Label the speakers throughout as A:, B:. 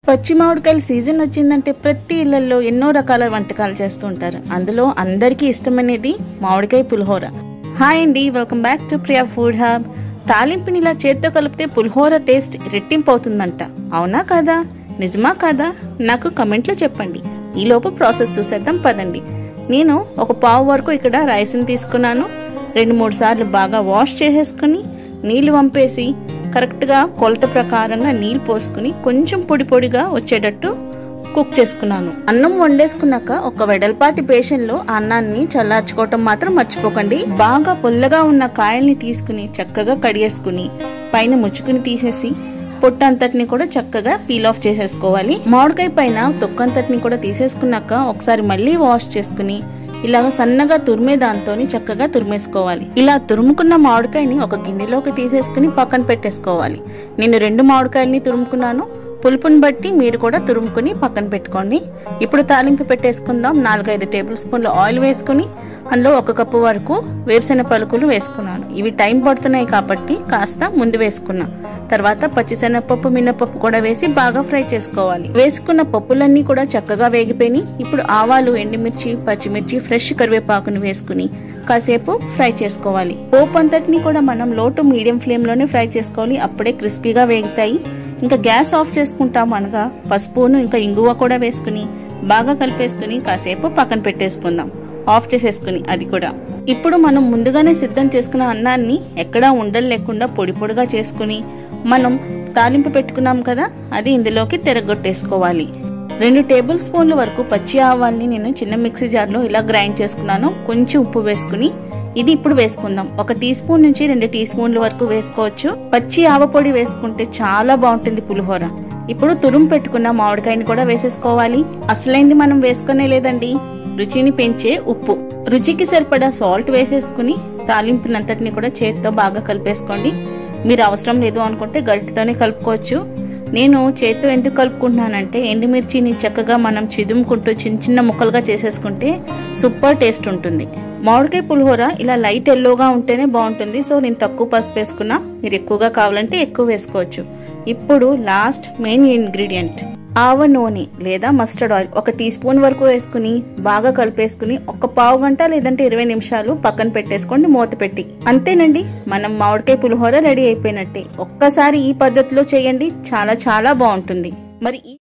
A: పచ్చి మామిడికాయల సీజన్ వచ్చిందంటే ప్రతి ఇళ్లలో ఎన్నో రకాల వంటకాలు చేస్తూ ఉంటారు అందులో అందరికీ ఇష్టమనేది మామిడికాయ పులిహోర హాయ్ అండి welcome back to Priya food hub తాలింపుని ఇలా చేత్తో కలిపితే పులిహోర టేస్ట్ రెట్టింపు అవుతుందంట అవునా కాదా నిజమా కాదా నాకు కమెంట్లో చెప్పండి ఈలోపు ప్రాసెస్ చూసేద్దాం పదండి నేను ఒక పావు వరకు ఇక్కడ రైస్ని తీసుకున్నాను రెండు మూడు సార్లు బాగా వాష్ చేసేసుకుని నీళ్లు వంపేసి కరెక్ట్గా కొలత ప్రకారంగా నీళ్ళు పోసుకుని కొంచెం పొడి పొడిగా వచ్చేటట్టు కుక్ చేసుకున్నాను అన్నం వండేసుకున్నాక ఒక వెడల్పాటి బేషన్లో అన్నాన్ని చల్లార్చుకోవటం మాత్రం మర్చిపోకండి బాగా పుల్లగా ఉన్న కాయల్ని తీసుకుని చక్కగా కడిగేసుకుని పైన ముచ్చుకుని తీసేసి పొట్టంతటిని కూడా చక్కగా పీల్ ఆఫ్ చేసేసుకోవాలి మామిడికాయ పైన తొక్కంతటిని కూడా తీసేసుకున్నాక ఒకసారి మళ్ళీ వాష్ చేసుకుని ఇలాగ సన్నగా తురిమే దాంతో చక్కగా తురిమేసుకోవాలి ఇలా తురుముకున్న మామిడికాయని ఒక గిన్నెలోకి తీసేసుకుని పక్కన పెట్టేసుకోవాలి నేను రెండు మామిడికాయలని తురుముకున్నాను పులుపుని బట్టి మీరు కూడా తురుముకుని పక్కన పెట్టుకోండి ఇప్పుడు తాలింపు పెట్టేసుకుందాం నాలుగైదు టేబుల్ స్పూన్లు ఆయిల్ వేసుకుని అందులో ఒక కప్పు వరకు వేరుశెనగ పలుకులు వేసుకున్నాను ఇవి టైం పడుతున్నాయి కాబట్టి కాస్త ముందు వేసుకున్నా తర్వాత పచ్చిశనగపప్పు మినపప్పు కూడా వేసి బాగా ఫ్రై చేసుకోవాలి వేసుకున్న పప్పులన్నీ కూడా చక్కగా వేగిపోయి ఇప్పుడు ఆవాలు ఎండుమిర్చి పచ్చిమిర్చి ఫ్రెష్ కరివేపాకును వేసుకుని కాసేపు ఫ్రై చేసుకోవాలి పోపు అంతటిని కూడా మనం లో టు మీడియం ఫ్లేమ్ లోనే ఫ్రై చేసుకోవాలి అప్పుడే క్రిస్పీగా వేగుతాయి ఇంకా గ్యాస్ ఆఫ్ చేసుకుంటాం అనగా పసుపును ఇంకా ఇంగువ కూడా వేసుకుని బాగా కలిపేసుకుని కాసేపు పక్కన పెట్టేసుకుందాం ఆఫ్ చేసేసుకుని అది కూడా ఇప్పుడు మనం ముందుగానే సిద్ధం చేసుకున్న అన్నాన్ని ఎక్కడా ఉండలు లేకుండా పొడి పొడిగా చేసుకుని మనం తాలింపు పెట్టుకున్నాం కదా అది ఇందులోకి తిరగొట్టేసుకోవాలి రెండు టేబుల్ స్పూన్ల వరకు పచ్చి ఆవాల్ని నేను చిన్న మిక్సీ జార్లో ఇలా గ్రైండ్ చేసుకున్నాను కొంచెం ఉప్పు వేసుకుని ఇది ఇప్పుడు వేసుకుందాం ఒక టీ స్పూన్ నుంచి రెండు టీ స్పూన్ల వరకు వేసుకోవచ్చు పచ్చి ఆవ పొడి వేసుకుంటే చాలా బాగుంటుంది పులిహోర ఇప్పుడు తురుము పెట్టుకున్న మామిడికాయని కూడా వేసేసుకోవాలి అసలైంది మనం వేసుకునే లేదండి రుచిని పెంచే ఉప్పు రుచికి సరిపడా సాల్ట్ వేసేసుకుని తాలింపునంతటిని కూడా చేతితో బాగా కలిపేసుకోండి మీరు అవసరం లేదు అనుకుంటే గరిటతోనే కలుపుకోవచ్చు నేను చేతితో ఎందుకు కలుపుకుంటున్నానంటే ఎండుమిర్చిని చక్కగా మనం చిదుముకుంటూ చిన్న చిన్న ముక్కలుగా చేసేసుకుంటే సూపర్ టేస్ట్ ఉంటుంది మామిడికాయ పులిహోర ఇలా లైట్ ఎల్లోగా ఉంటేనే బాగుంటుంది సో నేను తక్కువ పసుపు వేసుకున్నా మీరు ఎక్కువగా కావాలంటే ఎక్కువ వేసుకోవచ్చు ఇప్పుడు లాస్ట్ మెయిన్ ఇంగ్రీడియంట్ ఆవ నూనె లేదా మస్టర్డ్ ఆయిల్ ఒక టీ స్పూన్ వరకు వేసుకుని బాగా కలిపేసుకుని ఒక పావు గంట లేదంటే ఇరవై నిమిషాలు పక్కన పెట్టేసుకోండి మూత పెట్టి అంతేనండి మనం మామిడికాయ పులిహోర రెడీ అయిపోయినట్టే ఒక్కసారి ఈ పద్ధతిలో చేయండి చాలా చాలా బాగుంటుంది మరి ఈ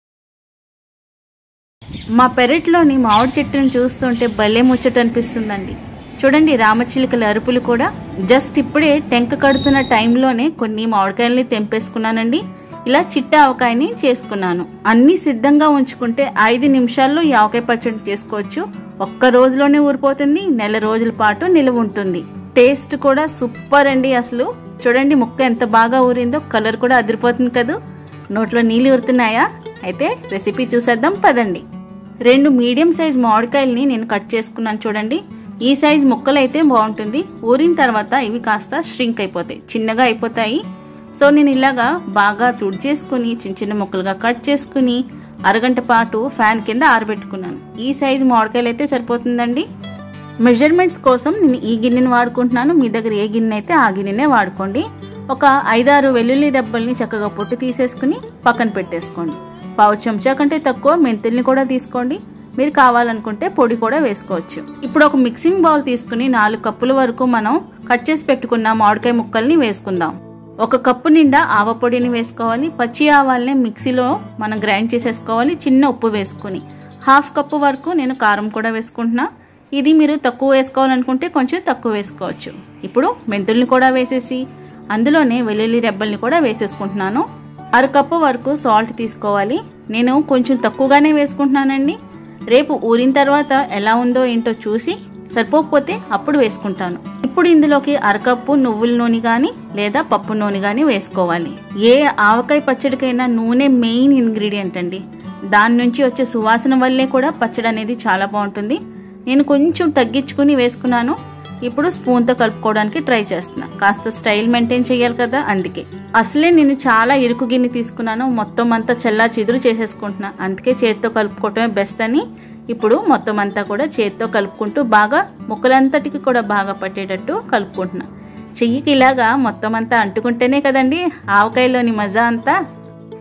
A: మా పెరట్లోని మామిడి చెట్టును చూస్తుంటే భలే ముచ్చట అనిపిస్తుందండి చూడండి రామచిలుకల అరుపులు కూడా జస్ట్ ఇప్పుడే టెంక కడుతున్న టైంలోనే కొన్ని మామిడికాయల్ని తెంపేసుకున్నానండి ఇలా చిట్ట ఆవకాయని చేసుకున్నాను అన్ని సిద్ధంగా ఉంచుకుంటే ఐదు నిమిషాల్లో ఈ ఆవకాయ పచ్చడి చేసుకోవచ్చు ఒక్క రోజులోనే ఊరిపోతుంది నెల రోజుల పాటు నిలువ ఉంటుంది టేస్ట్ కూడా సూపర్ అండి అసలు చూడండి ముక్క ఎంత బాగా ఊరిందో కలర్ కూడా అదిరిపోతుంది కదా నోట్లో నీళ్ళు ఊరుతున్నాయా అయితే రెసిపీ చూసేద్దాం పదండి రెండు మీడియం సైజ్ మామిడికాయల్ని నేను కట్ చేసుకున్నాను చూడండి ఈ సైజ్ ముక్కలు అయితే బాగుంటుంది ఊరిన తర్వాత ఇవి కాస్త ష్రింక్ అయిపోతాయి చిన్నగా అయిపోతాయి సో నేను ఇలాగా బాగా తుడిచేసుకుని చిన్న చిన్న ముక్కలుగా కట్ చేసుకుని అరగంట పాటు ఫ్యాన్ కింద ఆరబెట్టుకున్నాను ఈ సైజు మామిడికాయలు అయితే సరిపోతుందండి మెజర్మెంట్స్ కోసం నేను ఈ గిన్నెని వాడుకుంటున్నాను మీ దగ్గర ఏ గిన్నె అయితే ఆ గిన్నెనే వాడుకోండి ఒక ఐదారు వెల్లుల్లి డబ్బల్ని చక్కగా పొట్టు తీసేసుకుని పక్కన పెట్టేసుకోండి పావు చెంచా కంటే తక్కువ మెంతుల్ని కూడా తీసుకోండి మీరు కావాలనుకుంటే పొడి కూడా వేసుకోవచ్చు ఇప్పుడు ఒక మిక్సింగ్ బౌల్ తీసుకుని నాలుగు కప్పుల వరకు మనం కట్ చేసి పెట్టుకున్న మామిడికాయ ముక్కల్ని వేసుకుందాం ఒక కప్పు నిండా ఆవ పొడిని వేసుకోవాలి పచ్చి ఆవాల్ని మిక్సీలో మనం గ్రైండ్ చేసేసుకోవాలి చిన్న ఉప్పు వేసుకుని హాఫ్ కప్పు వరకు నేను కారం కూడా వేసుకుంటున్నా ఇది మీరు తక్కువ వేసుకోవాలనుకుంటే కొంచెం తక్కువ వేసుకోవచ్చు ఇప్పుడు మెంతుల్ని కూడా వేసేసి అందులోనే వెల్లుల్లి రెబ్బల్ని కూడా వేసేసుకుంటున్నాను అరకప్పు వరకు సాల్ట్ తీసుకోవాలి నేను కొంచెం తక్కువగానే వేసుకుంటున్నానండి రేపు ఊరిన తర్వాత ఎలా ఉందో ఏంటో చూసి సరిపోకపోతే అప్పుడు వేసుకుంటాను ఇప్పుడు ఇందులోకి అరకప్పు నువ్వుల నూనె కానీ లేదా పప్పు నూనె కానీ వేసుకోవాలి ఏ ఆవకాయ పచ్చడికైనా నూనె మెయిన్ ఇంగ్రీడియంట్ అండి దాని నుంచి వచ్చే సువాసన వల్లే కూడా పచ్చడి అనేది చాలా బాగుంటుంది నేను కొంచెం తగ్గించుకుని వేసుకున్నాను ఇప్పుడు స్పూన్తో కలుపుకోవడానికి ట్రై చేస్తున్నా కాస్త స్టైల్ మెయింటైన్ చేయాలి కదా అందుకే అసలే నేను చాలా ఇరుకు గిన్నె తీసుకున్నాను మొత్తం అంతా చల్లా చిదురు చేసేసుకుంటున్నా అందుకే చేతితో కలుపుకోవటమే బెస్ట్ అని ఇప్పుడు మొత్తం అంతా కూడా చేతితో కలుపుకుంటూ బాగా ముక్కలంతటికి కూడా బాగా పట్టేటట్టు కలుపుకుంటున్నా చెయ్యికి ఇలాగా మొత్తం అంతా అంటుకుంటేనే కదండి ఆవకాయలోని మజా అంతా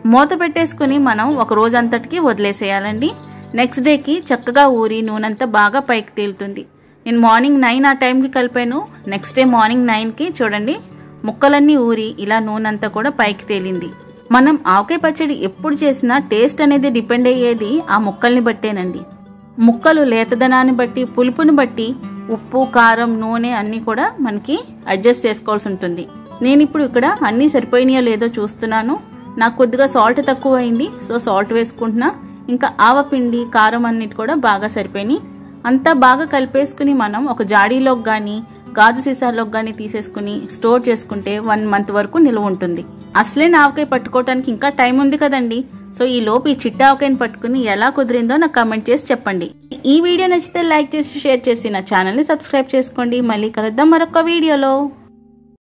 A: మూత పెట్టేసుకుని మనం ఒక రోజంతటికి వదిలేసేయాలండి నెక్స్ట్ డేకి చక్కగా ఊరి నూనెంతా బాగా పైకి తేలుతుంది నేను మార్నింగ్ నైన్ ఆ టైంకి కలిపాను నెక్స్ట్ డే మార్నింగ్ నైన్కి చూడండి ముక్కలన్నీ ఊరి ఇలా నూనెంతా కూడా పైకి తేలింది మనం ఆవకాయ పచ్చడి ఎప్పుడు చేసినా టేస్ట్ అనేది డిపెండ్ అయ్యేది ఆ ముక్కల్ని బట్టేనండి ముక్కలు లేతదనాన్ని బట్టి పులుపుని బట్టి ఉప్పు కారం నూనె అన్నీ కూడా మనకి అడ్జస్ట్ చేసుకోవాల్సి ఉంటుంది నేను ఇప్పుడు ఇక్కడ అన్నీ సరిపోయినాయో లేదో చూస్తున్నాను నాకు కొద్దిగా సాల్ట్ తక్కువ అయింది సో సాల్ట్ వేసుకుంటున్నా ఇంకా ఆవపిండి కారం అన్నిటి కూడా బాగా సరిపోయినాయి అంతా బాగా కలిపేసుకుని మనం ఒక జాడీలోకి కానీ గాజు సీసాల్లోకి కానీ తీసేసుకుని స్టోర్ చేసుకుంటే వన్ మంత్ వరకు నిల్వ ఉంటుంది అసలే నావకాయ పట్టుకోవడానికి ఇంకా టైం ఉంది కదండి సో ఈ లోపు ఈ చిట్టావకాయని పట్టుకుని ఎలా కుదిరిందో నాకు కమెంట్ చేసి చెప్పండి ఈ వీడియో నచ్చితే లైక్ చేసి షేర్ చేసి నా ఛానల్ని సబ్స్క్రైబ్ చేసుకోండి మళ్ళీ కలుద్దాం మరొక వీడియోలో